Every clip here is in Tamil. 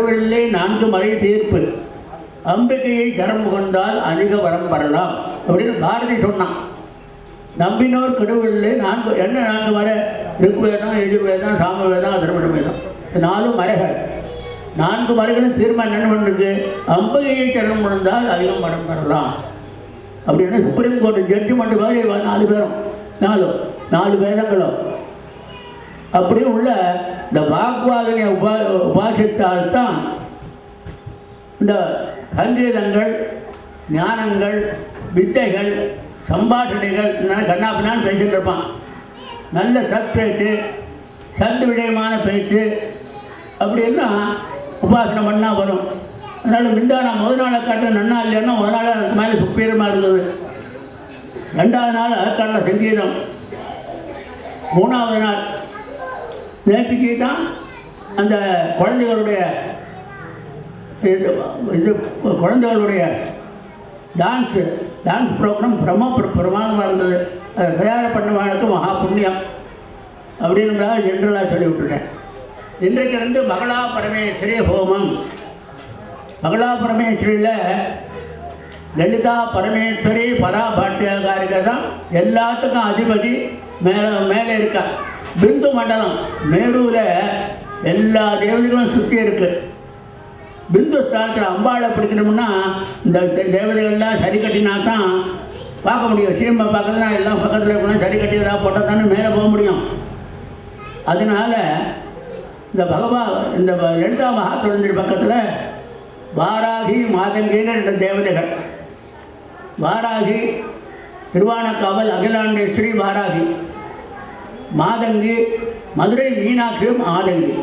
கடவுளிலே நான்கு மறை தீர்ப்பு அம்பிகையை சரம் கொண்டால் அதிக வரம் பெறலாம் அப்படின்னு பாரதி சொன்னான் நம்பினோர் கடவுளிலே நான்கு என்ன நான்கு மறை ருக்வேதம் எஜுர்வேதம் சாமவேதம் அதர்மண வேதம் இந்த நாலு மறைகள் நான்கு மறைகளும் தீர்மானம் என்ன பண்ணிருக்கு அம்பிகையை சரணம் கொண்டால் அதிகம் வரம் பெறலாம் அப்படின்னு சுப்ரீம் கோர்ட் ஜட்ஜ்மெண்ட் மாதிரி இவ நாலு பேரும் நாலு நாலு வேதங்களும் அப்படி உள்ள இந்த வாக்வாதனை உபா உபாசித்தால்தான் இந்த சங்கீதங்கள் ஞானங்கள் வித்தைகள் சம்பாஷணைகள் இதெல்லாம் கண்ணாப்பினான்னு பேசிட்டு இருப்பான் நல்ல சத் பேச்சு சத்து விடயமான பேச்சு அப்படின்னா உபாசனை பண்ணால் வரும் அதனால் முந்தா நான் முதல் நாளை காட்ட நன்னா இல்லைன்னா முதல் நாள் அதுக்கு மேலே சுப்பீரமாக இருந்தது ரெண்டாவது நாள் அறக்காட்டில் சங்கீதம் மூணாவது நாள் நேற்றுக்கு தான் அந்த குழந்தைகளுடைய இது இது குழந்தைகளுடைய டான்ஸு டான்ஸ் ப்ரோக்ராம் பிரம பிர- பிரமாதமாக இருந்தது அதை தயார் பண்ணவாளுக்கு மகா புண்ணியம் அப்படின்றதாக ஜென்ரலாக சொல்லி விட்டுட்டேன் இன்றைக்கு வந்து மகளா பரமேஸ்வரி ஹோமம் மகளா பரமேஸ்வரியில் லலிதா பரமேஸ்வரி பராபாட்டியகாரிக தான் எல்லாத்துக்கும் அதிபதி மேலே மேலே இருக்கா பிந்து மண்டலம் மேரூரில் எல்லா தேவதைகளும் சுற்றி இருக்கு பிந்து ஸ்தானத்தில் அம்பாளை பிடிக்கணும்னா இந்த தே- தேவதைகள்லாம் சரி கட்டினா தான் பார்க்க முடியும் சீமை பார்க்கறதுனா எல்லாம் பக்கத்தில் இருக்கணும் சரி கட்டி ஏதாவது போட்டால் தானே மேலே போக முடியும் அதனால இந்த பகவா இந்த வ- லலிதா மகாத்துவந்திரி பக்கத்தில் வாராகி மாதங்கின்னு ரெண்டு தேவதைகள் வாராகி திருவானக்காவல் அகிலாண்டேஸ்வரி வாராகி மாதங்கி மதுரை மீனாட்சியும் மாதங்கி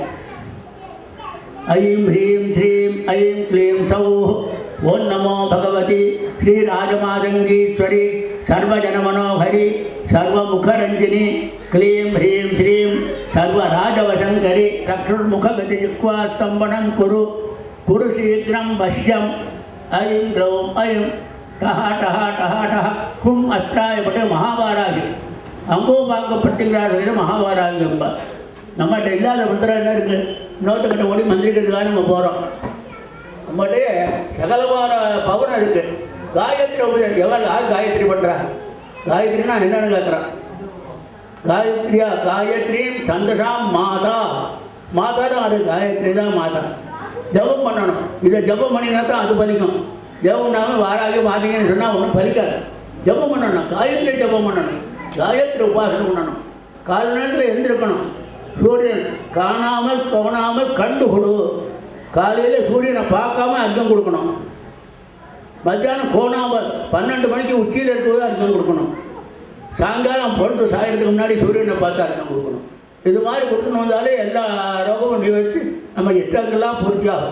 ஐம் ஹ்ரீம் ஸ்ரீம் ஐம் க்ளீம் சௌः ஓம் நமோ பகவதி ஸ்ரீராஜமாதங்கீஸ்வரி சர்வஜனமனோஹரி சர்வமுகரஞ்சினி க்ளீம் ஹ்ரீம் ஸ்ரீம் சர்வராஜவசங்கரி சக்ஷுர்முககதிஜிக்வாஸ்தம்பனம் குரு குரு சீக்கிரம் பஷ்யம் ஐம் க்ளௌம் ஐம் டஹ டஹ டஹ டஹ கும் அஸ்திராயப்பட்டு மகாபாராகி அம்போபாங்க பிரத்திங்கிறார்கள் மகாபாராகி என்பார் நம்மகிட்ட இல்லாத மந்திரம் என்ன இருக்குது இன்னொருத்தக்கிட்ட ஓடி மந்திரிக்கிறதுக்காக நம்ம போகிறோம் நம்மகிட்ட சகலமான பவனம் இருக்குது காயத்ரி உபதேசம் எவன் யார் காயத்ரி பண்ணுறா காயத்ரினா என்னன்னு கேட்குறான் காயத்ரியா காயத்ரீம் சந்தசாம் மாதா மாதா தான் அது காயத்ரி தான் மாதா ஜபம் பண்ணணும் இதை ஜபம் பண்ணினா தான் அது பலிக்கும் ஜபம்னாலும் வாராக மாதீங்கன்னு சொன்னால் ஒன்றும் பலிக்காது ஜபம் பண்ணணும் காயத்ரி ஜபம் பண்ணணும் காயத்ரி உபாசனை பண்ணணும் கால நேரத்தில் எழுந்திருக்கணும் சூரியன் காணாமல் கவனாமல் கண்டு கொடு காலையில் சூரியனை பார்க்காம அர்த்தம் கொடுக்கணும் மத்தியானம் கோணாமல் பன்னெண்டு மணிக்கு உச்சியில் இருக்கும்போது அர்த்தம் கொடுக்கணும் சாயங்காலம் பொழுது சாயறதுக்கு முன்னாடி சூரியனை பார்த்து அர்த்தம் கொடுக்கணும் இது மாதிரி கொடுத்துன்னு வந்தாலே எல்லா ரோகமும் நிவர்த்தி நம்ம இஷ்டங்கள்லாம் பூர்த்தியாகும்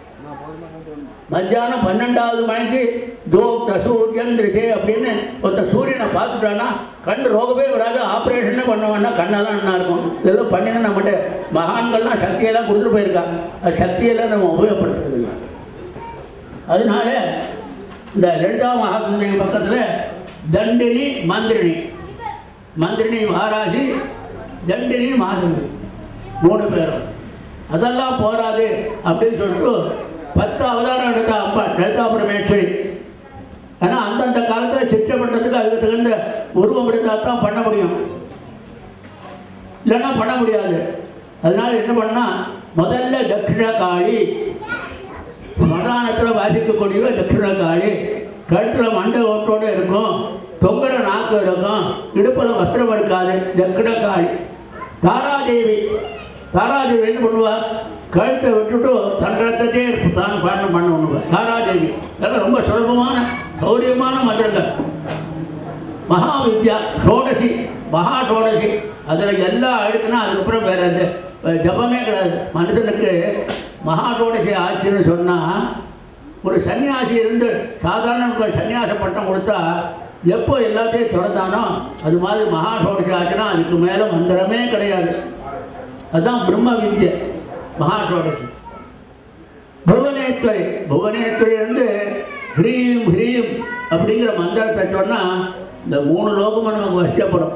மத்தியானம் பன்னெண்டாவது மணிக்கு தோக்த சூரியன் திசை அப்படின்னு ஒருத்த சூரியனை பார்த்துட்டானா கண் ரோகமே வராது ஆப்ரேஷனே பண்ண வேணா கண்ணெல்லாம் நல்லா இருக்கும் இதெல்லாம் பண்ணினா நம்மகிட்ட மகான்கள்லாம் சக்தியெல்லாம் கொடுத்துட்டு போயிருக்காங்க அது சக்தியெல்லாம் நம்ம உபயோகப்படுத்துறது இல்லை அதனால இந்த லலிதா மகாத்மதி பக்கத்தில் தண்டினி மந்திரினி மந்திரினி மகாராஜி தண்டினி மாதங்கி மூணு பேரும் அதெல்லாம் போராது அப்படின்னு சொல்லிட்டு பத்து அவதாரம் எடுத்த அப்பா லலிதா பரமேஸ்வரி ஏன்னா அந்தந்த காலத்தில் சிற்றை பண்ணுறதுக்கு அதுக்கு தகுந்த உருவம் எடுத்தால் தான் பண்ண முடியும் இல்லைன்னா பண்ண முடியாது அதனால என்ன பண்ணா முதல்ல தட்சிண காளி ஸ்மசானத்தில் வாசிக்கக்கூடிய தட்சிண காளி கழுத்தில் மண்டை ஓட்டோடு இருக்கும் தொங்குற நாக்கு இருக்கும் இடுப்பில் வஸ்திரம் இருக்காது தட்சிண காளி தாராதேவி தாராதேவி என்ன பண்ணுவா கழுத்தை விட்டுட்டு தன் ரத்தத்தையே தான் பாடம் பண்ண பண்ணுவார் தாராதேவி இதெல்லாம் ரொம்ப சுலபமான சௌரியமான மந்திரங்கள் மகாவித்யா ஷோடசி மகா ஷோடசி அதில் எல்லாம் அழுக்குனா அதுக்கப்புறம் வேற எந்த அஹ், ஜபமே கிடையாது மனிதனுக்கு மகா ஷோடசி ஆச்சுன்னு சொன்னால் ஒரு சன்னியாசி இருந்து சாதாரண ஒரு சன்னியாச பட்டம் கொடுத்தா எப்போ எல்லாத்தையும் திறந்தானோ அது மாதிரி மகா ஷோடசி ஆச்சுன்னா அதுக்கு மேலே மந்திரமே கிடையாது அதுதான் பிரம்ம வித்யை மகா ஷோடசி புவனேஸ்வரி புவனேஸ்வரி வந்து ஹ்ரீம் ஹ்ரீம் அப்படிங்கிற மந்திரத்தை சொன்னால் இந்த மூணு லோகமும் நமக்கு வசியப்படும்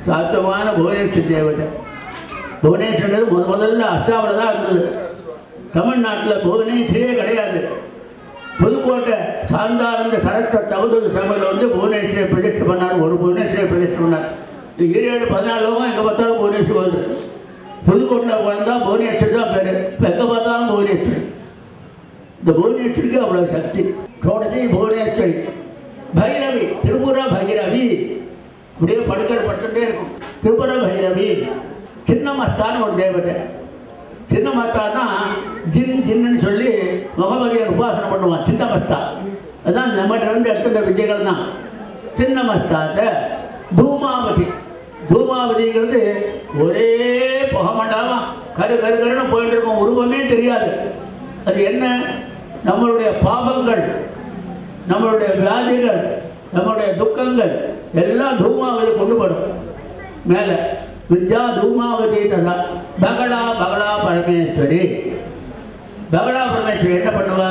சாத்தமான புவனேஸ்வரி தேவதை புவனேஸ்வரி முத முதல்ல அஸ்ஸாமில் தான் இருந்தது தமிழ்நாட்டில் புவனேஸ்வரியே கிடையாது புதுக்கோட்டை சாந்தானந்த சரஸ்வ தவதூர் சபையில் வந்து புவனேஸ்வரியை பிரதிஷ்டை பண்ணார் ஒரு புவனேஸ்வரியை பிரதிஷ்டை பண்ணார் இது ஏழு பதினாலு லோகம் எங்கே பார்த்தாலும் புவனேஸ்வரி வருது புதுக்கோட்டையில் வந்தால் புவனேஸ்வரி தான் பேர் இப்போ எங்கே பார்த்தாலும் புவனேஸ்வரி இந்த புவனேஸ்வரிக்கு அவ்வளோ சக்தி சோடசி புவனேஸ்வரி பைரவி திரிபுர பைரவி இப்படியே படுக்கல் படுத்துட்டே இருக்கும் திரிபுர பைரவி சின்னமஸ்தான்னு ஒரு தேவதை சின்னமஸ்தா தான் ஜின் ஜின்னு சொல்லி முகமதியை உபாசனை பண்ணுவான் சின்னமஸ்தா அதான் நம்மகிட்ட இருந்து எடுத்துட்ட விஜயங்கள் தான் சின்னமஸ்தாத்தை தூமாவதி தூமாவதிங்கிறது ஒரே புகமண்டாம கரு கரு கருன்னு போயிட்டு இருக்கும் உருவமே தெரியாது அது என்ன நம்மளுடைய பாபங்கள் நம்மளுடைய வியாதிகள் நம்மளுடைய துக்கங்கள் எல்லாம் தூமாவதி கொண்டு போடும் மேலே வித்யா தூமாவதி ததா பகடா பகடா பரமேஸ்வரி பகடா பரமேஸ்வரி என்ன பண்ணுவா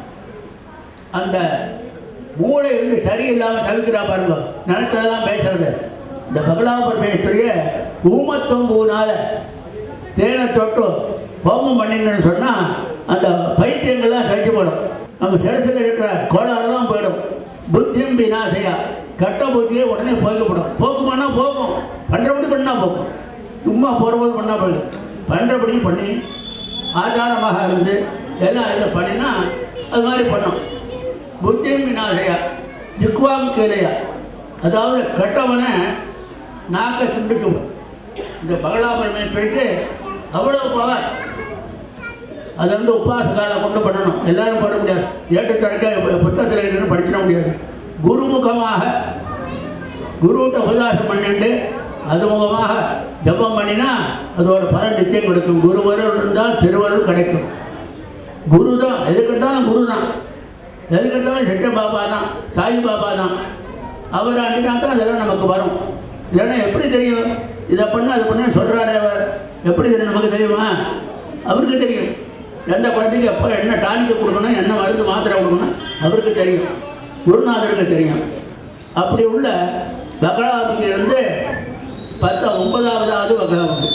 அந்த மூளை வந்து சரியில்லாமல் தவிக்கிறா பாருங்க நினைச்சதெல்லாம் பேசுறது இந்த பகடா பரமேஸ்வரிய ஊமத்தொம்பூனால தேனை தொட்டு ஹோமம் பண்ணினு சொன்னால் அந்த பைத்தியங்கள்லாம் கழிச்சு போடும் நம்ம சிரசில் இருக்கிற கோளாறுலாம் போயிடும் புத்தியும் விநாசையா கட்ட புத்தியே உடனே போய்க்கப்படும் போக்குமானா போகும் பண்ணுறபடி பண்ணால் போகும் சும்மா போகிறபோது பண்ணால் போயிடும் பண்ணுறபடி பண்ணி ஆச்சாரமாக இருந்து எல்லாம் இதை பண்ணினா அது மாதிரி பண்ணும் புத்தியும் விநாசையா ஜிக்வாம் கீழையா அதாவது கட்டவனை நாக்கை துண்டிச்சு விடும் இந்த பகலாபரமேஸ்வரிக்கு அவ்வளோ பவர் அது வந்து உபாசகால கொண்டு பண்ணணும் எல்லாரும் பண்ண முடியாது ஏட்டு தடக்க புத்தகத்தில் இருந்து படிச்சிட முடியாது குருமுகமாக குருவிட்ட உபதாசம் பண்ணிட்டு அது முகமாக ஜபம் பண்ணினா அதோட பலன் நிச்சயம் கிடைக்கும் குருவருள் இருந்தால் திருவருள் கிடைக்கும் குரு தான் எதுக்கிட்டாலும் குரு தான் எதுக்கிட்டாலும் சத்ய பாபா தான் சாய் பாபா தான் அவர் அண்டினா தான் அதெல்லாம் நமக்கு வரும் இல்லைன்னா எப்படி தெரியும் இதை பண்ணு அதை பண்ணு சொல்கிறாரே அவர் எப்படி தெரியும் நமக்கு தெரியுமா அவருக்கு தெரியும் எந்த குழந்தைக்கு எப்போ என்ன டானிக்கு கொடுக்கணும் என்ன மருந்து மாத்திரை கொடுக்கணும் அவருக்கு தெரியும் குருநாதருக்கு தெரியும் அப்படி உள்ள பகலாவுக்கு இருந்து பத்து ஒன்பதாவதாவது பகலாவுக்கு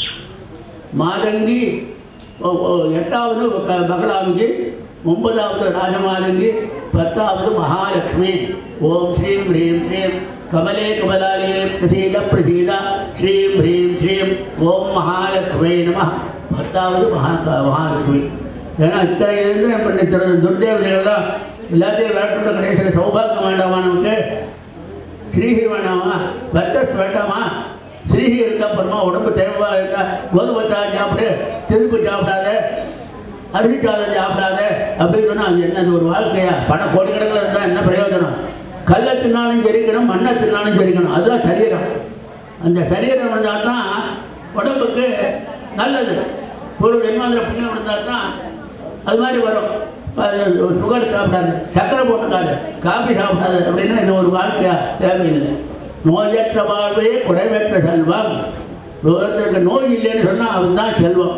மாதங்கி ஓ- ஓ- எட்டாவது ப- பகலாவுக்கு ஒன்பதாவது ராஜமாதங்கி பத்தாவது மகாலட்சுமி ஓம் ஸ்ரீம் ஹ்ரீம் ஸ்ரீம் கமலே கமலாலயே பிரசீத பிரசீத ஸ்ரீம் ஹ்ரீம் ஸ்ரீம் ஓம் மகாலட்சுமி நம பத்தாவது மகா மகாலட்சுமி ஏன்னா இத்தனை இருந்து நம்ம இத்தனை துர்தேவதைகள்லாம் எல்லாத்தையும் வேட்டுள்ள கடைசியில் சௌபாகியம் வேண்டாமா நமக்கு ஸ்ரீஹி வேண்டாமா வர்த்தஸ் வேண்டாமா ஸ்ரீஹி இருக்க அப்புறமா உடம்பு தேவா இருக்கா கோதுமை சாதம் சாப்பிடு திருப்பு சாப்பிடாத அரிசி சாதம் சாப்பிடாத அப்படின்னு சொன்னா அது என்னது ஒரு வாழ்க்கையா பணம் கோடிக்கணக்கில் இருந்தால் என்ன பிரயோஜனம் கல்லை தின்னாலும் சரிக்கணும் மண்ணை தின்னாலும் சரிக்கணும் அதுதான் சரீரம் அந்த சரீரம் இருந்தால் தான் உடம்புக்கு நல்லது ஒரு ஜென்மாந்திர புண்ணியம் இருந்தால் தான் அது மாதிரி வரும் சுகர் சாப்பிடாது சர்க்கரை போட்டுக்காது காபி சாப்பிடாது அப்படின்னா இது ஒரு வாழ்க்கையா தேவையில்லை நோயற்ற வாழ்வே குறைவற்ற செல்வம் ஒருத்தருக்கு நோய் இல்லைன்னு சொன்னால் அவன் தான் செல்வம்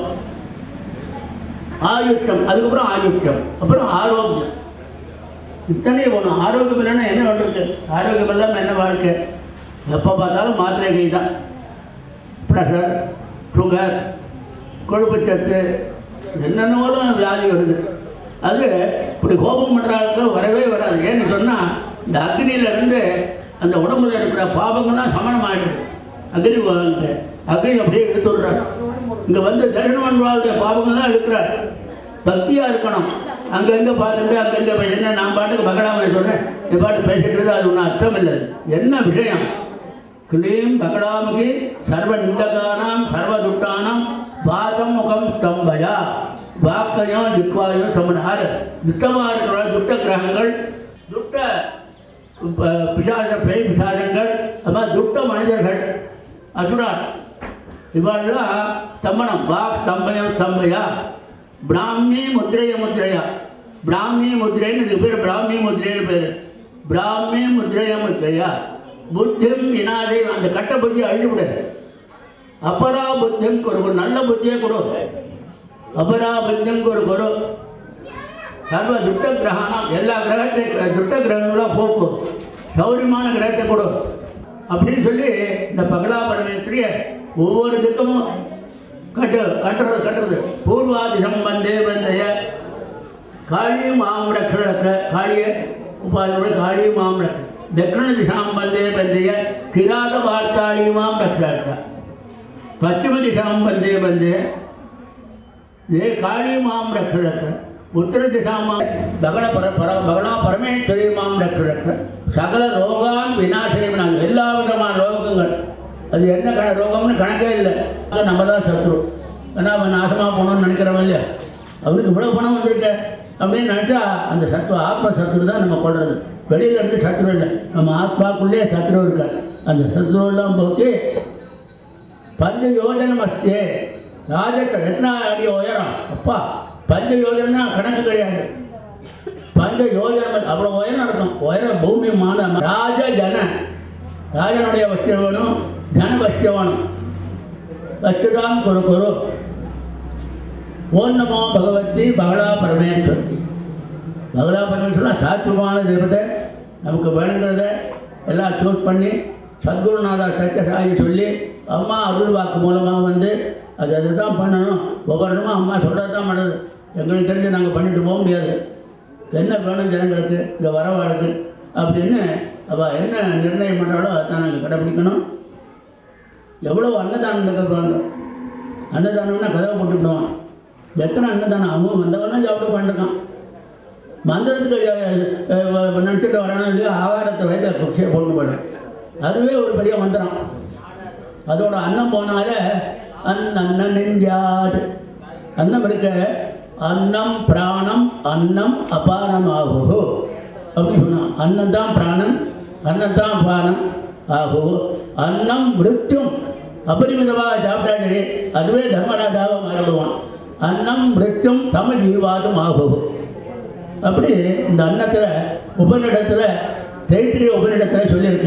ஆயுட்டம் அதுக்கப்புறம் ஆயுட்டம் அப்புறம் ஆரோக்கியம் இத்தனை ஒன்று ஆரோக்கியம் இல்லைன்னா என்ன பண்ணுறது ஆரோக்கியம் இல்லாமல் என்ன வாழ்க்கை எப்போ பார்த்தாலும் மாத்திரை கை தான் ப்ரெஷர் சுகர் கொழுப்புச்சத்து என்னென்னவோலும் வியாதி வருது அது இப்படி கோபம் பண்ணுறாங்க வரவே வராது ஏன்னு சொன்னால் இந்த அக்னியிலேருந்து அந்த உடம்புல இருக்கிற பாவங்கள்லாம் சமணம் ஆகிடுது அக்னி பகவான்கிட்ட அக்னி அப்படியே எடுத்து விடுறார் இங்கே வந்து தரிசனம் பண்ணுவாளுடைய பாவங்கள்லாம் எடுக்கிறார் பக்தியாக இருக்கணும் அங்கங்கே பார்த்துட்டு அங்கங்கே போய் என்ன நான் பாட்டுக்கு பகடாம சொன்னேன் இது பாட்டு பேசிட்டு இருந்தா அது ஒன்றும் அர்த்தம் இல்லை என்ன விஷயம் கிளீம் பகடாமுகி சர்வ நிந்தகானாம் சர்வ துட்டானாம் வாதம் முகம் ஸ்தம்பயா வாக்கையும் திக்வாயும் தமிழ்நாடு துட்டமாக இருக்கிற துட்ட கிரகங்கள் துட்ட ப- பிசாச பேய் பிசாசங்கள் அது மாதிரி துட்ட மனிதர்கள் அசுரார் இவெல்லாம் தம்மனம் வாக் தம்பயம் தம்பயா பிராமி முத்திரைய முத்திரையா பிராமி முத்திரைன்னு இது பேர் பிராமி முத்திரைன்னு பேர் பிராமி முத்திரைய முத்திரையா புத்தியும் வினாதை அந்த கட்ட புத்தியை அழிவுவிடாது அபரா புத்தியம் ஒரு ஒரு நல்ல புத்தியை கொடு அபரா புத்தியம் ஒரு குரு சர்வ துட்ட கிரகணம் எல்லா கிரகத்தை துட்ட கிரகங்களும் போக்கும் சௌரியமான கிரகத்தை கொடு அப்படின்னு சொல்லி இந்த பகலா பரமேஸ்வரிய ஒவ்வொரு திக்கமும் கட்டு கட்டுறது கட்டுறது பூர்வாதி சம்பந்தே வந்தைய காளி மாம் ரக்ஷ காளிய உபாதியோட காளி மாம் ரக்ஷ ದಕ್ಷಿಣ ದಿಶಾಂ ಬಂದೇ ಬಂದೆಯ ಕಿರಾತ ವಾರ್ತಾಳಿ ಮಾಂ ರಕ್ಷ ಪಶ್ಚಿಮ ದಿಶಾಂ ಬಂದೇ ಬಂದೆ ಏ ಕಾಳಿ ಮಾಂ ರಕ್ಷ ರಕ್ಷ ಉತ್ತರ ದಿಶಾಂ ಮಾಂ ಬಗಳ ಪರ ಪರ ಬಗಳ ಪರಮೇಶ್ವರಿ மாம் ரட்ச ரட்ச சகல ரோகான் விநாசனம் நாங்கள் எல்லா விதமான ரோகங்கள் அது என்ன கண ரோகம்னு கணக்கே இல்லை அது நம்ம தான் சத்ரு ஏன்னா அவன் நாசமாக போகணும்னு நினைக்கிறவன் இல்லையா அவருக்கு இவ்வளோ பணம் வந்திருக்க அப்படின்னு நினச்சா அந்த சத்ரு ஆத்ம சத்ரு தான் நம்ம கொள்றது வெளியில இருந்து சத்ரு இல்லை நம்ம ஆத்மாக்குள்ளே சத்ரு இருக்கார் அந்த சத்ருவெல்லாம் போக்கி பஞ்ச யோஜனம் அஸ்தே ராஜத்தை எத்தனை அடி உயரம் அப்பா பஞ்ச யோஜனா கணக்கு கிடையாது பஞ்ச யோஜனம் அவ்வளோ உயரம் இருக்கும் உயரம் பூமி மான ராஜ ஜன ராஜனுடைய வச்சியம் வேணும் ஜன வச்சியம் வேணும் வச்சுதான் கொரு கொரு ஓம் நமோ பகவதி பகலா பரமேஸ்வரி பகலா பரமேஸ்வரன் சாத்வமான தேவதை நமக்கு வேணுங்கிறத எல்லாம் சூஸ் பண்ணி சத்குருநாதா சத்யசாயி சொல்லி அம்மா அருள் வாக்கு மூலமாக வந்து அது அதுதான் பண்ணணும் ஒவ்வொருமா அம்மா சொல்கிறது தான் பண்ணுறது எங்களுக்கு தெரிஞ்சு நாங்கள் பண்ணிட்டு போக முடியாது என்ன வேணும் ஜனங்களுக்கு இந்த வரவாளுக்கு அப்படின்னு அவள் என்ன நிர்ணயம் பண்ணுறாளோ அதான் நாங்கள் கடைப்பிடிக்கணும் எவ்வளோ அன்னதானம் நடக்கிறாங்க அன்னதானம்னா கதவை போட்டுவிடுவான் எத்தனை அன்னதானம் அவன் வந்தவனா சாப்பிட்டு பண்ணிருக்கான் மந்திரத்துக்கு நினச்சிட்டு வரணும் இல்லையோ ஆகாரத்தை வைத்து குச்சியை போட்டு போடுறேன் அதுவே ஒரு பெரிய மந்திரம் அதோட அன்னம் போனால அன்ன நெஞ்சாது அன்னம் இருக்க அன்னம் பிராணம் அன்னம் அபானம் ஆகு அப்படி சொன்னான் அன்னம் தான் பிராணம் அன்னம் தான் அபானம் ஆகு அன்னம் மிருத்யும் அபரிமிதமாக சாப்பிட்டா சரி அதுவே தர்மராஜாவை மாறிடுவான் அன்னம் மிருத்யும் தம ஜீவாதும் ஆகு அப்படி இந்த அன்னத்தில் உபநிடத்தில் தைத்திரிய உபநிடத்தில் சொல்லியிருக்கு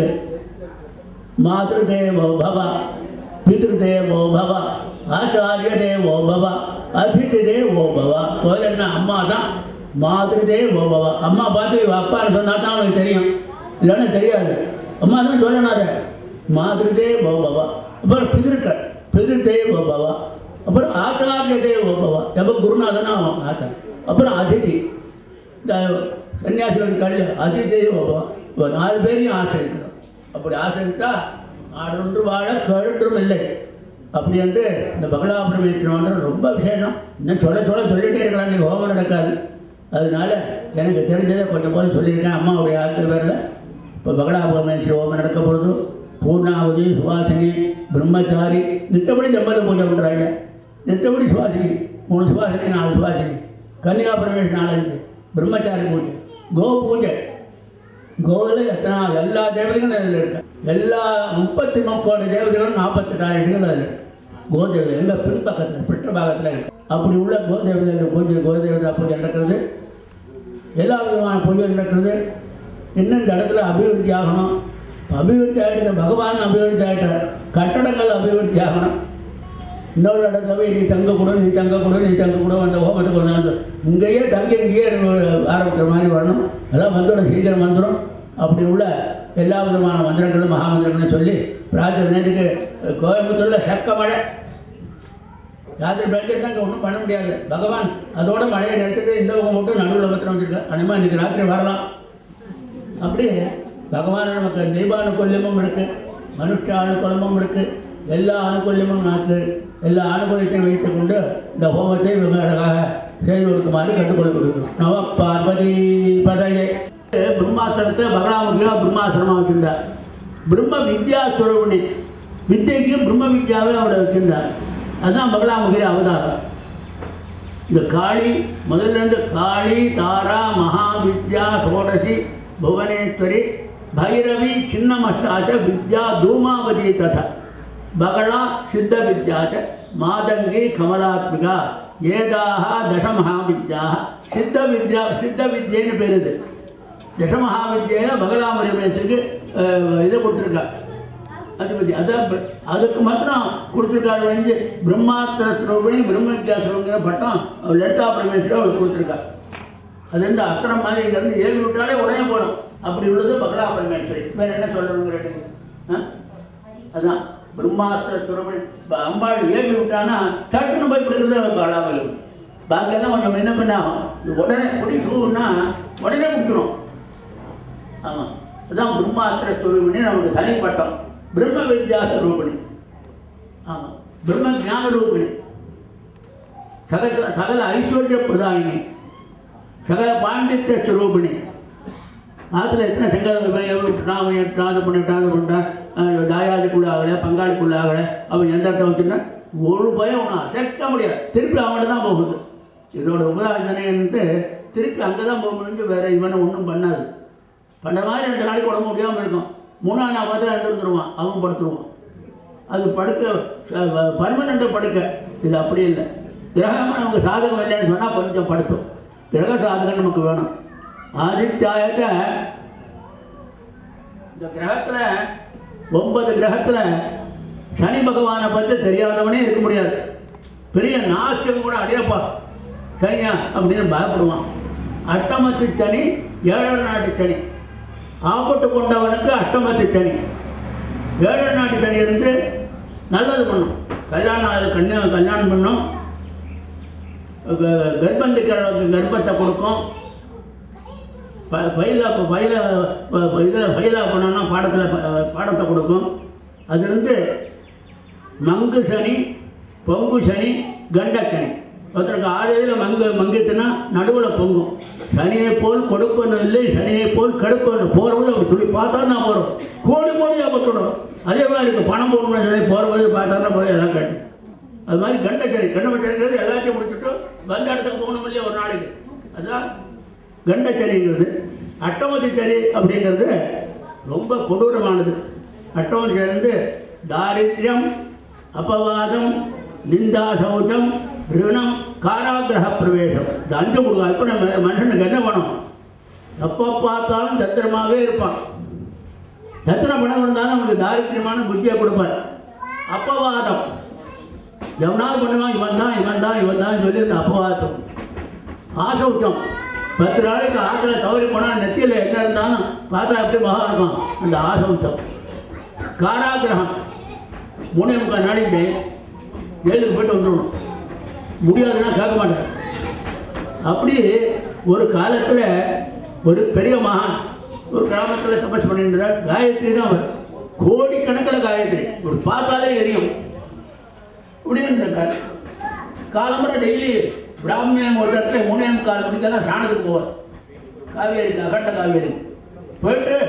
மாதృదేவோ பவ பிதృదేவோ பவ ஆச்சாரிய தேவோ பவ அதிதி தேவோ பவ முதல்ல அம்மா தான் மாதృదేவோ பவ அம்மா பார்த்து இவ அப்பான்னு சொன்னா தான் அவனுக்கு தெரியும் இல்லைன்னா தெரியாது அம்மா தான் சொல்லணாரு மாதృదేவோ பவ அப்புறம் பிதிருக்கள் பிதிருதேவோ பவ அப்புறம் ஆச்சாரிய தேவோ பவ எப்போ குருநாதனா அவன் ஆச்சாரம் அப்புறம் அதிதி இந்த சன்னியாசிகள் கல்வி அதிதி ஒரு நாலு பேரையும் ஆசிரியக்கணும் அப்படி ஆசிரித்தா ஆடொன்று வாழ கழுன்றும் இல்லை அப்படி என்று இந்த பகலாபுரமேஸ்வரம் வந்து ரொம்ப விசேஷம் இன்னும் சொல்ல சொல்ல சொல்லிகிட்டே இருக்கலாம் நீ ஹோமம் நடக்காது அதனால எனக்கு தெரிஞ்சதை கொஞ்சம் போல சொல்லியிருக்கேன் அம்மாவுடைய ஆட்கள் பேரில் இப்போ பகலாபுரமேஸ்வர ஹோமம் நடக்க பொழுது பூர்ணாவதி சுவாசினி பிரம்மச்சாரி நித்தபடி தம்பதி பூஜை பண்ணுறாங்க நித்தபடி சுவாசினி மூணு சுவாசினி நாலு சுவாசினி கன்னிகா பரமேஸ்வரன் நாலஞ்சு பிரம்மச்சாரி பூஜை கோ பூஜை கோவில் எத்தனை எல்லா தேவதைகளும் அதில் இருக்கு எல்லா முப்பத்தி முக்கோடி தேவதைகளும் நாற்பத்தெட்டாயிரங்கள் அதில் இருக்கு கோதேவதை எங்கள் பின்பக்கத்தில் பிற்ற பாகத்தில் இருக்கு அப்படி உள்ள கோதேவதைகள் பூஜை கோதேவதா பூஜை நடக்கிறது எல்லா விதமான பூஜை நடக்கிறது இன்னும் இந்த இடத்துல அபிவிருத்தி ஆகணும் அபிவிருத்தி ஆகிடுது பகவான் அபிவிருத்தி ஆகிட்டார் கட்டடங்கள் அபிவிருத்தி ஆகணும் இன்னொரு இடத்துல போய் நீ தங்க கொடு நீ தங்க கொடு நீ தங்க கொடு அந்த ஹோமத்துக்கு வந்தாங்க இங்கேயே தங்கி இங்கேயே ஆரம்பிக்கிற மாதிரி வரணும் எல்லாம் வந்துடும் சீக்கிரம் வந்துடும் அப்படி உள்ள எல்லா விதமான மந்திரங்களும் மகாமந்திரங்களும் சொல்லி ராத்திரி நேரத்துக்கு கோயம்புத்தூரில் சக்க மழை ராத்திரி பெஞ்சு தான் ஒன்றும் பண்ண முடியாது பகவான் அதோட மழையை நிறுத்திட்டு இந்த பக்கம் மட்டும் நடுவில் பத்திரம் வச்சிருக்கேன் அனிமா இன்னைக்கு ராத்திரி வரலாம் அப்படி பகவான் நமக்கு தெய்வானுகூல்யமும் இருக்கு மனுஷ அனுகூலமும் இருக்கு எல்லா அனுகூல்யமும் நமக்கு எல்லா அனுகூலத்தையும் வைத்துக் கொண்டு இந்த ஹோமத்தை மிக அழகாக செய்து கொடுக்குமாறு கற்றுக்கொள்ளப்படுகிறோம் நவ பார்வதி பதையை பிரம்மாசிரத்தை பகலாமுகியா பிரம்மாசிரமாக வச்சிருந்தார் பிரம்ம வித்யா சுரவணி வித்யைக்கு பிரம்ம வித்யாவே அவரை வச்சிருந்தார் அதுதான் பகலாமுகிரி அவதாரம் இந்த காளி முதல்ல இருந்து காளி தாரா மகாவித்யா ஷோடசி புவனேஸ்வரி பைரவி சின்னமஸ்தாச்ச வித்யா தூமாவதி ததா பகளா சித்த வித்யாச்ச மாதங்கி கமலாத்மிகா ஏதாக தசமகாவித்யாக சித்த வித்யா சித்த வித்யன்னு பேர் இது தசமகாவித்யில பகலாமரிமேசுக்கு இதை கொடுத்துருக்கா அதிபதி அதான் ப- அதுக்கு மாத்திரம் கொடுத்துருக்காரு வந்து பிரம்மாத்திர ஸ்ரோபணி பிரம்ம வித்யா ஸ்ரோபணிங்கிற பட்டம் அவர் லலிதா பரமேஸ்வரர் அவர் கொடுத்துருக்கார் அது வந்து அஸ்திரம் மாதிரி இங்கேருந்து ஏறி விட்டாலே உடனே போடும் அப்படி உள்ளது பகலா பரமேஸ்வரி வேறு என்ன சொல்லணுங்கிறது ஆ அதான் பிரம்மாஸ்திர சுரமணி இப்ப அம்பாள் ஏவி விட்டானா சட்டுன்னு போய் பிடிக்கிறதே காலாமல் பாக்கெல்லாம் கொஞ்சம் என்ன பண்ணா உடனே பிடி சூன்னா உடனே பிடிக்கணும் ஆமாம் அதுதான் பிரம்மாஸ்திர ஸ்வரூபிணி நமக்கு தனிப்பட்டம் பிரம்ம வித்யா ஸ்வரூபிணி ஆமாம் பிரம்ம ஞான ரூபிணி சகல சகல ஐஸ்வர்ய பிரதாயினி சகல பாண்டித்ய ஸ்வரூபிணி ஆற்றுல எத்தனை செங்கல் விட்டுட்டான் அவன் எட்டான் அது பண்ணிட்டான் அது பண்ணிட்டான் அஹ் தாயாதிக்குள்ள ஆகலை பங்காளிக்குள்ள ஆகலை அவன் எந்த இடத்த வச்சுன்னா ஒரு பயம் அவனை அசைக்க முடியாது திருப்பி அவன்கிட்ட தான் போகுது இதோட உபராஜனைன்ட்டு திருப்பி அங்கே தான் போக முடிஞ்சு வேற இவனை ஒன்றும் பண்ணாது பண்ண மாதிரி ரெண்டு நாளைக்கு உடம்பு முடியாமல் இருக்கும் மூணாவது நாள் பார்த்தா எழுந்துருவான் அவன் படுத்துருவான் அது படுக்க பர்மனண்ட் படுக்க இது அப்படி இல்லை கிரகம் நமக்கு சாதகம் இல்லைன்னு சொன்னால் கொஞ்சம் படுத்தும் கிரக சாதகம் நமக்கு வேணும் ஆதித்யாயக்க இந்த கிரகத்தில் ஒன்பது கிரகத்தில் சனி பகவானை பற்றி தெரியாதவனே இருக்க முடியாது பெரிய நாஸ்திகம் கூட அடையப்பா சரியா அப்படின்னு பயப்படுவான் அட்டமத்து சனி ஏழரை நாட்டு சனி ஆப்பட்டு கொண்டவனுக்கு அஷ்டமத்து சனி ஏழரை நாட்டு சனி இருந்து நல்லது பண்ணும் கல்யாணம் ஆகுது கன்யா கல்யாணம் பண்ணும் க- கர்ப்பந்திக்கிறவனுக்கு கர்ப்பத்தை கொடுக்கும் ப- ஃபைலா ஃபைல இதில் ஃபைலா பண்ணோன்னா பாடத்தில் பாடத்தை கொடுக்கும் அதுலேருந்து மங்கு சனி பொங்கு சனி கண்ட சனி ஒருத்தருக்கு ஆறு இதில் மங்கு மங்கித்துனா நடுவில் பொங்கும் சனியை போல் கொடுப்பது இல்லை சனியை போல் கடுப்பது போகிறவங்க அப்படி சொல்லி பார்த்தா நான் போகிறோம் கோடி கோடியாக போட்டுவிடும் அதே மாதிரி இருக்கு பணம் போடணும் சரி போகிறது பார்த்தா போய் எல்லாம் கட்டு அது மாதிரி கண்டச்சரி கண்டச்சரிங்கிறது எல்லாத்தையும் முடிச்சுட்டு வந்த இடத்துக்கு போகணும் இல்லையா ஒரு நாளைக்கு அதுதான் கண்டச்சரிங்கிறது அட்டமதி சரி அப்படிங்கிறது ரொம்ப கொடூரமானது அட்டமதி சரி வந்து தாரித்யம் அபவாதம் நிந்தா சௌச்சம் ரிணம் காராகிரக பிரவேசம் இந்த அஞ்சு கொடுக்கும் இப்போ நம்ம மனுஷனுக்கு என்ன பண்ணும் எப்போ பார்த்தாலும் தத்திரமாகவே இருப்பான் தத்திரம் பணம் இருந்தாலும் அவனுக்கு தாரித்தியமான புத்தியை கொடுப்பார் அப்பவாதம் எவனாவது பண்ணுவான் இவன் தான் இவன் தான் இவன் தான் சொல்லி அந்த அப்பவாதம் ஆசௌச்சம் பத்து நாளைக்கு ஆற்றுல தவறி போனால் நெத்தியில் என்ன இருந்தாலும் பார்த்தா எப்படி மகா இருக்கும் அந்த ஆசௌச்சம் காராகிரகம் மூணே முக்கால் நாளைக்கு ஜெயிலுக்கு போயிட்டு வந்துடணும் முடியாதுன்னா கேட்க மாட்டேன் அப்படி ஒரு காலத்தில் ஒரு பெரிய மகான் ஒரு கிராமத்தில் தபஸ் பண்ணிட்டு இருந்தார் காயத்ரி தான் அவர் கோடிக்கணக்கில் காயத்ரி ஒரு பார்த்தாலே எரியும் இப்படின்னு இருந்தார் காலம்பரை டெய்லி பிராமியம் ஒரு இடத்துல மூணே கால் மணிக்கெல்லாம் ஸ்நானத்துக்கு போவார் காவேரிக்கு அகண்ட காவேரி போயிட்டு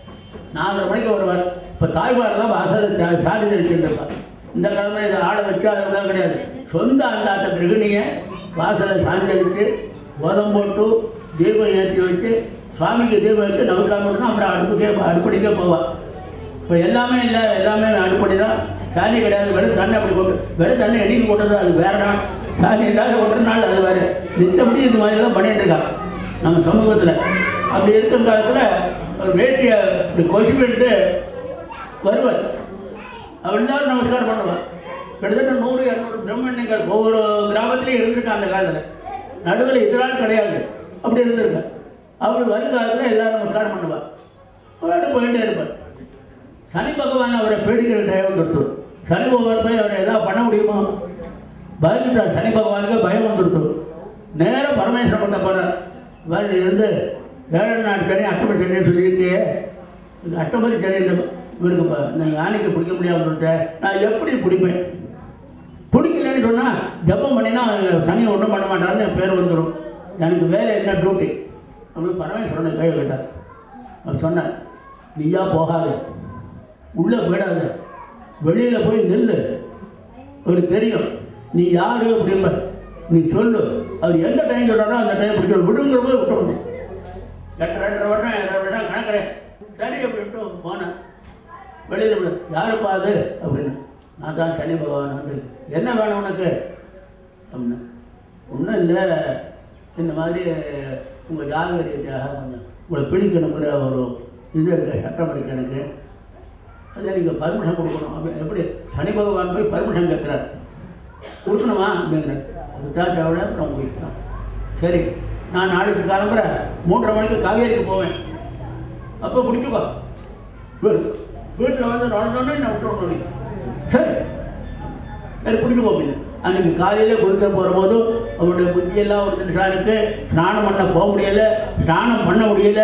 நாலரை மணிக்கு வருவார் இப்போ தாய்மாரெல்லாம் வாசல் சாடி தெரிச்சுருப்பார் இந்த கிழமை இதை ஆளை வச்சா அதெல்லாம் கிடையாது சொந்த அந்தாத்த கிரகிணியை வாசலை சாஞ்சரித்து கோலம் போட்டு தீபம் ஏற்றி வச்சு சுவாமிக்கு தீபம் வச்சு நமக்காக மட்டும் அப்புறம் அடுப்புக்கே அடுப்படிக்கே போவாள் இப்போ எல்லாமே இல்லை எல்லாமே அடுப்படி தான் சாணி கிடையாது வெறும் தண்ணி அப்படி கொண்டு வெறும் தண்ணி எண்ணிக்கை கொண்டது அது வேற நாள் சாணி இல்லாத ஒற்றை நாள் அது வேறு நித்தப்படி இந்த மாதிரிலாம் பண்ணிட்டு இருக்கா நம்ம சமூகத்தில் அப்படி இருக்கும் காலத்தில் ஒரு வேட்டியை இப்படி கொசு பண்ணிட்டு வருவார் அவர் எல்லாரும் நமஸ்காரம் பண்ணுவார் கிட்டத்தட்ட நூறு இரநூறு பிரம்மண்யங்கள் ஒவ்வொரு கிராமத்துலையும் இருந்திருக்காங்க அந்த காலத்தில் நடுவில் இதனால் கிடையாது அப்படி இருந்திருக்கா அவர் வருங்காலத்தில் எல்லாரும் நமஸ்காரம் பண்ணுவார் போயிட்டு போயிட்டே இருப்பார் சனி பகவான் அவரை பேடிக்கிற டைம் வந்துடுத்து சனி பகவான் போய் அவரை ஏதாவது பண்ண முடியுமா பயந்துட்டார் சனி பகவானுக்கு பயம் வந்துடுத்து நேராக பரமேஸ்வரன் பண்ண போகிறார் வேறு இருந்து ஏழு நாள் சனி அட்டம சனின்னு சொல்லியிருக்கே இந்த அட்டமதி சனி இந்த இவருக்கு ப- இந்த யானைக்கு பிடிக்க முடியாமல் சொல்லிட்டேன் நான் எப்படி பிடிப்பேன் பிடிக்கலன்னு சொன்னால் ஜப்பம் பண்ணினா சனி ஒன்றும் பண்ண மாட்டாருன்னு என் பேர் வந்துடும் எனக்கு வேலை என்ன டியூட்டி அப்படி பரமேஸ்வரனை கை கேட்டார் அவர் சொன்னார் நீயா போகாத உள்ளே போயிடாத வெளியில் போய் நில்லு அவருக்கு தெரியும் நீ யாரு அப்படிம்ப நீ சொல்லு அவர் எந்த டைம் சொல்கிறாரோ அந்த டைம் பிடிக்கணும் விடுங்கிற போய் விட்டுறணும் எட்டு ரெண்டரை வருடம் இரண்டு வருடம் கணக்கில் சரி அப்படின்ட்டு போனேன் வெளியில் விடு யாருப்பா அது அப்படின்னு நான் தான் சனி பகவான் வந்து என்ன வேணும் உனக்கு அப்படின்னு ஒன்றும் இல்லை இந்த மாதிரி உங்கள் ஜாதக ரீதியாக கொஞ்சம் உங்களை பிடிக்கணுங்கிற ஒரு இது இருக்கு சட்டம் இருக்கு எனக்கு அதை நீங்கள் பர்மிஷன் கொடுக்கணும் அப்படி எப்படி சனி பகவான் போய் பர்மிஷன் கேட்குறார் கொடுக்கணுமா அப்படிங்கிறார் கொடுத்தா தேவை அப்புறம் உங்கள் இஷ்டம் சரி நான் நாளைக்கு கிளம்புற மூன்றரை மணிக்கு காவேரிக்கு போவேன் அப்போ பிடிச்சிக்கோ வீடு வீட்டில் வந்து நுழைஞ்சோடனே என்ன விட்டுறணும் நீ சரி சரி பிடிச்சி போப்பீங்க அன்னைக்கு காலையில் குளிக்க போகிற போதும் அவருடைய புத்தியெல்லாம் ஒரு நிமிஷம் ஸ்நானம் பண்ண போக முடியல ஸ்நானம் பண்ண முடியல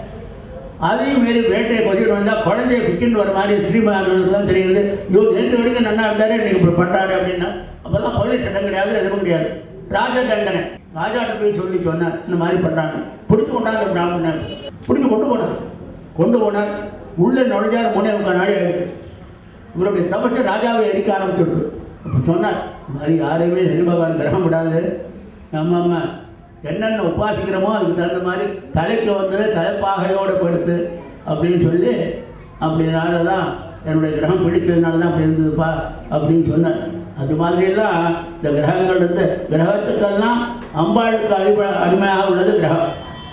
அதையும் மீறி வேட்டையை கொஞ்சம் வந்தால் குழந்தைய பிச்சுட்டு வர மாதிரி ஸ்ரீமார்களுக்குலாம் தெரியுது ஐயோ நேற்று வரைக்கும் நல்லா இருந்தாரு இன்னைக்கு இப்படி பண்ணுறாரு அப்படின்னா அப்போல்லாம் போலீஸ் சட்டம் கிடையாது எதுவும் கிடையாது ராஜ தண்டனை ராஜாட்ட போய் சொல்லி சொன்னார் இந்த மாதிரி பண்ணுறாங்க பிடிச்சி கொண்டாந்து பிராமணன் பிடிச்சி கொண்டு போனார் கொண்டு போனார் உள்ளே நுழைஞ்சார் மூணே முக்கால் நாடி ஆயிடுச்சு இவருடைய தபசை ராஜாவை அடிக்க ஆரம்பிச்சிருக்கு அப்போ சொன்னார் இந்த மாதிரி யாரையுமே சனி பகவான் கிரகம் விடாது ஆமாம் ஆமாம் என்னென்ன உபாசிக்கிறோமோ அதுக்கு தகுந்த மாதிரி தலைக்கு வந்தது தலைப்பாகையோடு படுத்து அப்படின்னு சொல்லி அப்படினால தான் என்னுடைய கிரகம் பிடிச்சதுனால தான் அப்படி இருந்ததுப்பா அப்படின்னு சொன்னார் அது மாதிரியெல்லாம் இந்த கிரகங்கள் இருந்து கிரகத்துக்கெல்லாம் அம்பாளுக்கு அடிமை அடிமையாக உள்ளது கிரகம்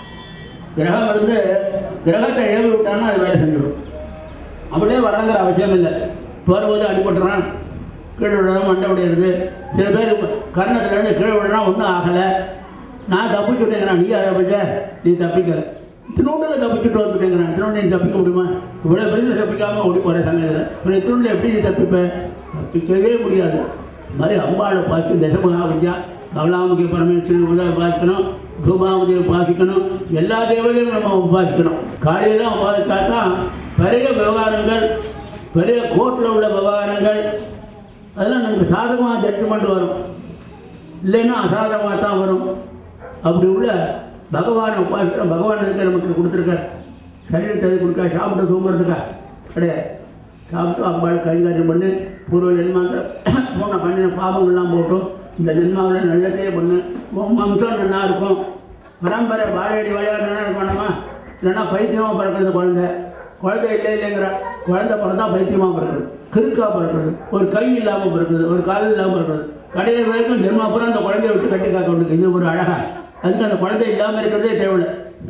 கிரகம் இருந்து கிரகத்தை ஏவி விட்டான்னா அது வேலை செஞ்சிடும் அப்படியே வரணுங்கிற அவசியம் இல்லை போகிறபோது அடிபட்டுறான் கீழே விழுறது மண்டை உடையிறது சில பேர் கர்ணத்துலேருந்து கீழே விழுறா ஒன்றும் ஆகலை நான் தப்பிச்சுட்டேங்கிறான் நீ அதை தப்பிச்ச நீ தப்பிக்கல திருநூண்டில் தப்பிச்சுட்டு வந்துட்டேங்கிறான் திருநூண்டு நீ தப்பிக்க முடியுமா இவ்வளோ பெரிய தப்பிக்காமல் ஓடி போகிற சமயத்தில் இப்போ திருநூண்டில் எப்படி நீ தப்பிப்ப தப்பிக்கவே முடியாது இது மாதிரி அம்பாளை பார்த்து தசமகா வித்யா பகலாமுகி பரமேஸ்வரி முதல் உபாசிக்கணும் தூமாவதியை உபாசிக்கணும் எல்லா தேவதையும் நம்ம உபாசிக்கணும் காலையில் உபாசித்தா தான் பெரிய விவகாரங்கள் பெரிய கோர்ட்டில் உள்ள விவகாரங்கள் அதெல்லாம் நமக்கு சாதகமாக ஜட்ஜ்மெண்ட் வரும் இல்லைன்னா அசாதகமாக தான் வரும் அப்படி உள்ள பகவானை உபாசிக்கிற பகவான் இருக்க நமக்கு கொடுத்துருக்கார் சரீரத்தை எது கொடுக்கா சாப்பிட்டு தூங்குறதுக்கா கிடையாது சாப்பிட்டு அம்பாள் கைகாரியம் பண்ணி பூர்வ ஜென்மாங்கிற போன பண்ணின பாவங்கள்லாம் போட்டு இந்த ஜென்மாவில் நல்லதே பண்ணு உன் வம்சம் நல்லா இருக்கும் பரம்பரை வாழையடி வாழையாடி நல்லா இருக்கணுமா இல்லைன்னா பைத்தியமாக பிறக்கிறது குழந்தை குழந்தை இல்லை இல்லைங்கிற குழந்தை பிறந்தா பைத்தியமாக பிறக்கிறது கிறுக்கா பிறக்கிறது ஒரு கை இல்லாமல் பிறக்கிறது ஒரு கால் இல்லாமல் பிறக்கிறது கடையில் வரைக்கும் ஜென்மாப்புறம் அந்த குழந்தைய விட்டு கட்டி காக்க வேண்டியது இது ஒரு அழகா அதுக்கு அந்த குழந்தை இல்லாமல் இருக்கிறதே தேவையில்லை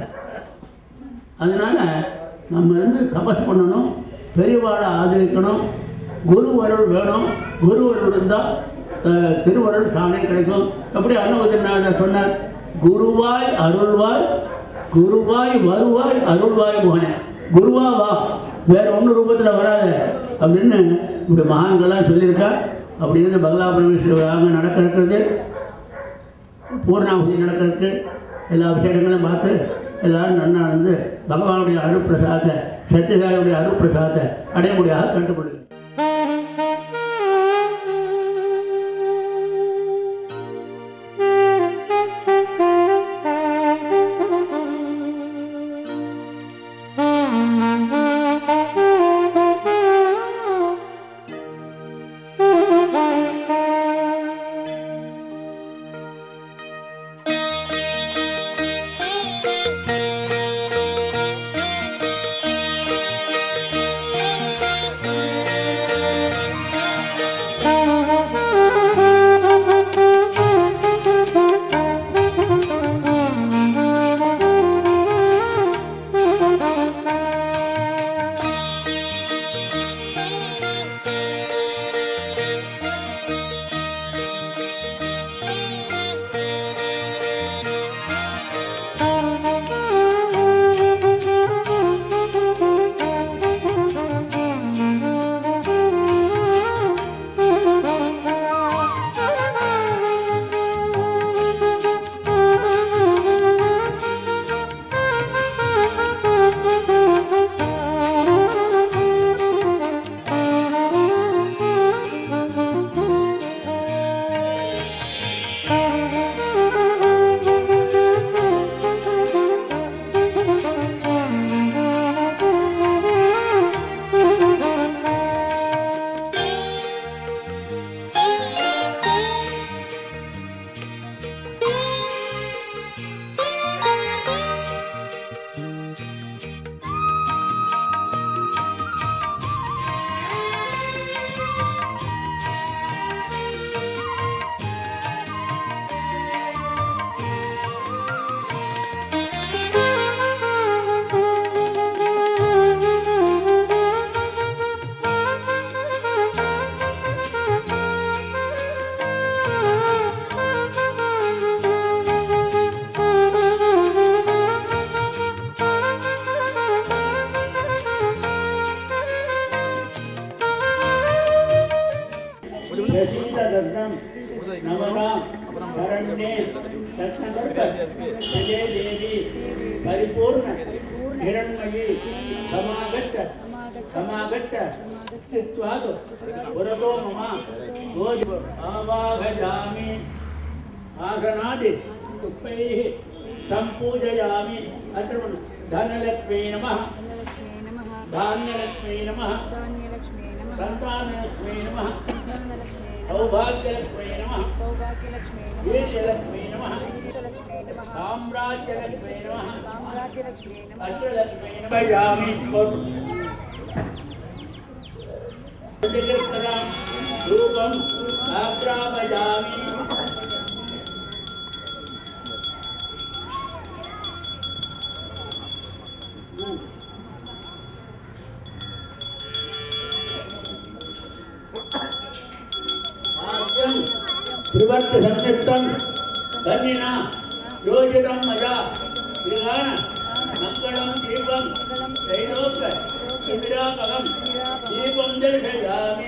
அதனால நம்ம வந்து தபஸ் பண்ணணும் பெரியவாளை ஆதரிக்கணும் குரு அருள் வேணும் குரு அருள் இருந்தால் அஹ், திருவருள் தானே கிடைக்கும் எப்படி அன்னவதனார் சொன்னார் குருவாய் அருள்வாய் குருவாய் வருவாய் அருள்வாய் மோகனே குருவா வா வேற ஒன்றும் ரூபத்தில் வராத அப்படின்னு இப்படி மகான்கள்லாம் சொல்லியிருக்கா அப்படி இருந்து பகலா பரமேஸ்வரர் நடக்க இருக்கிறது பூர்ணாகுதி நடக்கிறதுக்கு எல்லா விசேஷங்களும் பார்த்து எல்லாரும் நன்னா வந்து பகவானுடைய அருட்பிரசாதத்தை சத்யசாயுடைய அருட்பிரசாதத்தை அடையமுடியாக கண்டுபிடிக்கும் Thank you. परिपूर्ण हिरण्मयी समागच्छ समागच्छ स्थित्वात् पुरतो मम गोधि आवाहयामि आसनादि पुष्पैः सम्पूजयामि अत्र धनलक्ष्मी नमः धान्यलक्ष्मी नमः सन्तानलक्ष्मी नमः सौभाग्यलक्ष्मी नमः वीर्यलक्ष्मी नमः साम्राज्यलक्ष्मी नमः अग्रलक्ष्मी नमः यामि रूपम् आग्रापयामि आद्यं त्रिवर्तसंयुक्तं कन्निना योजितं मया विहान मङ्गलं दीपं त्रैलोक इन्द्रापकं दीपं दर्शयामि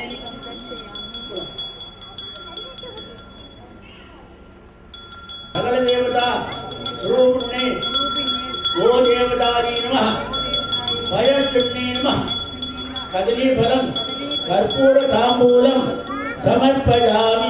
सकलदेवता स्वरूपिणे गो देवतायै नमः भयचुण्णे नमः कदलीफलं कर्पूरताम्बूलं समर्पयामि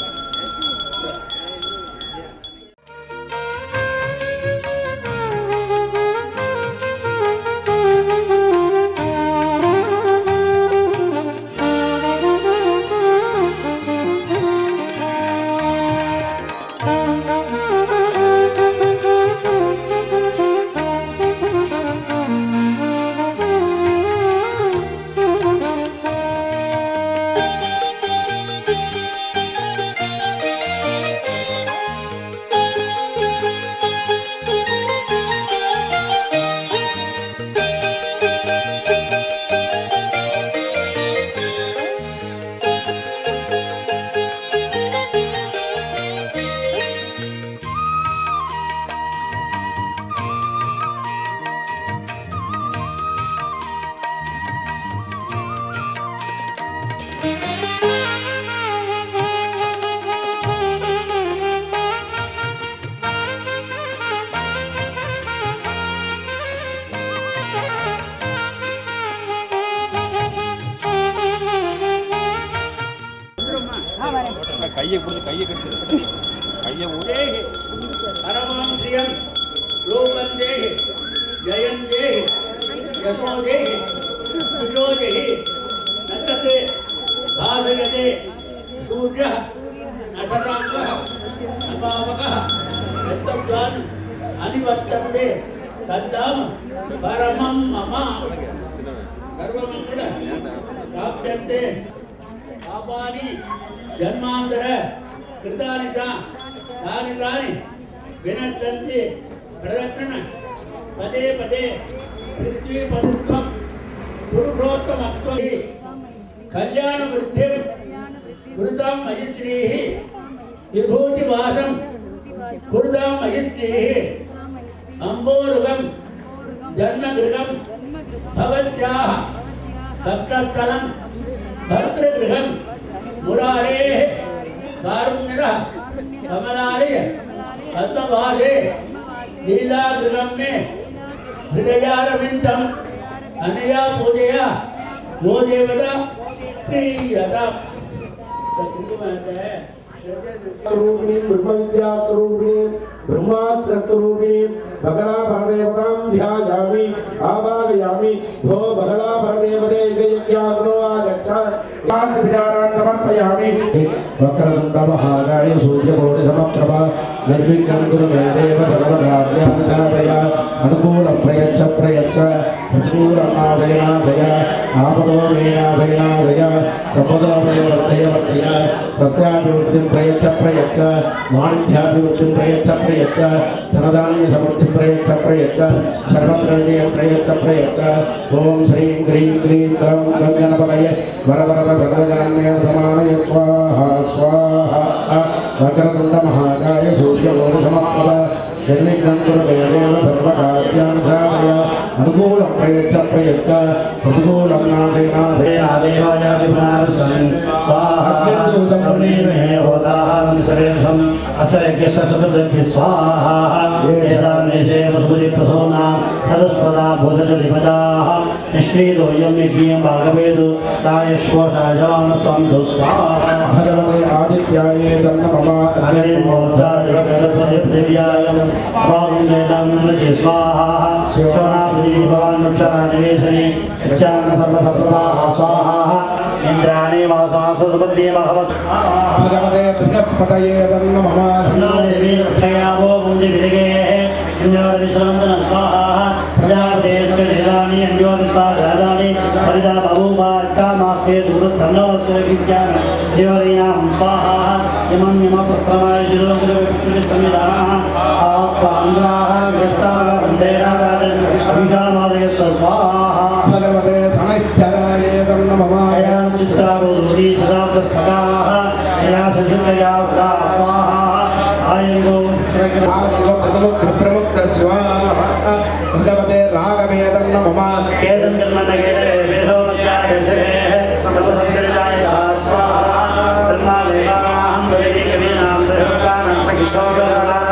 கையை பிடிச்சி கையை கட்டு கையை ஊ- देहि परमं श्रियं रूपं देहि जयं देहि यशो देहि कुशो देहि नक्षते भासयते सूर्यः न शशाङ्कः न पावकः यत्तद्वान् अनिवर्तन्ते तद्धाम परमं मम सर्वमङ्गल प्राप्यन्ते पापानि जन्मान्तर कृतानि च तानि तानि विनश्यन्ति प्रदक्षिण पदे पदे पृथ्वीपतित्वं पुरुषोत्तमत्वं कल्याणवृद्धिं कृतां मयिश्रीः विभूतिवासं कृतां मयिश्रीः अम्बोरुगं जन्मगृहं भवत्याः भक्तस्थलं भर्तृगृहं मुरारेः कारुण्यः कमलालय पद्मवासे लीलागृहं मे हृदयारविन्दम् अनया पूजया गोदेवता प्रीयता स्वरूपिणीं ब्रह्मविद्यास्वरूपिणीं ब्रह्मास्त्रस्वरूपिणीं बगलापरदेवतां ध्यायामि आवाहयामि भो बगलापरदेवते यज्ञाग्नो आगच्छ विचारान् समर्पयामि वक्रतुण्डमहाकाय सूर्यकोटिसमप्रभ निर्विघ्नं कुरु मे देव सर्वकार्याणि साधय अनुकूलं प्रयच्छ प्रयच्छ प्रतिकूलं नाशय नाशय आपदो मे नाशय नाशय सम्पदो मे वर्धय वर्धय सत्याभिवृद्धिं प्रयच्छ प्रयच्छ वाणिज्याभिवृद्धिं प्रयच्छ प्रयच्छ धनधान्यसमृद्धिं प्रयच्छ प्रयच्छ सर्वत्र विजयं प्रयच्छ प्रयच्छ ॐ श्रीं क्रीं क्लीं ग्लौं गङ्गणपतये वरवरद सकलजनन्य प्रमाणय स्वाहा स्वाहा वक्रतुण्डमहाकाय सूर्यकोटिसमप्रभ निर्विघ्नं कुरु मे देव सर्वकार्याणि साधय अनुकूलं प्रयच्छ प्रयच्छ प्रतिकूलं नाशय नाशय आदेवायादिपुनारसन् स्वाहामेमे होताहं शरेशम् असयज्ञस्य सुकृतज्ञ स्वाहा एतामेषे वसुपति प्रसोना श्रीदोयं यज्ञं भागवेदु रायश्वशायवान स्वं स्वाहा भगवते आदित्याये तन्न मम इन्द्राणि वासासुपत्ये भगवत् भगवते बृहस्पतये तन्न मम स्वाहा भगवते सनश्चराये तन्न मम चित्राबोधि सदा सदाः या सशुकया उदा स्वाहा आयङ्गो आदिव प्रमुख प्रमुख स्वाहा भगवते राघवे तन्न मम केदं जन्मनगेरे वेदो मध्यादेशे समसंकृताय स्वाहा ब्रह्मा देवानां वैदिकवीनां देवतानां किशोरानां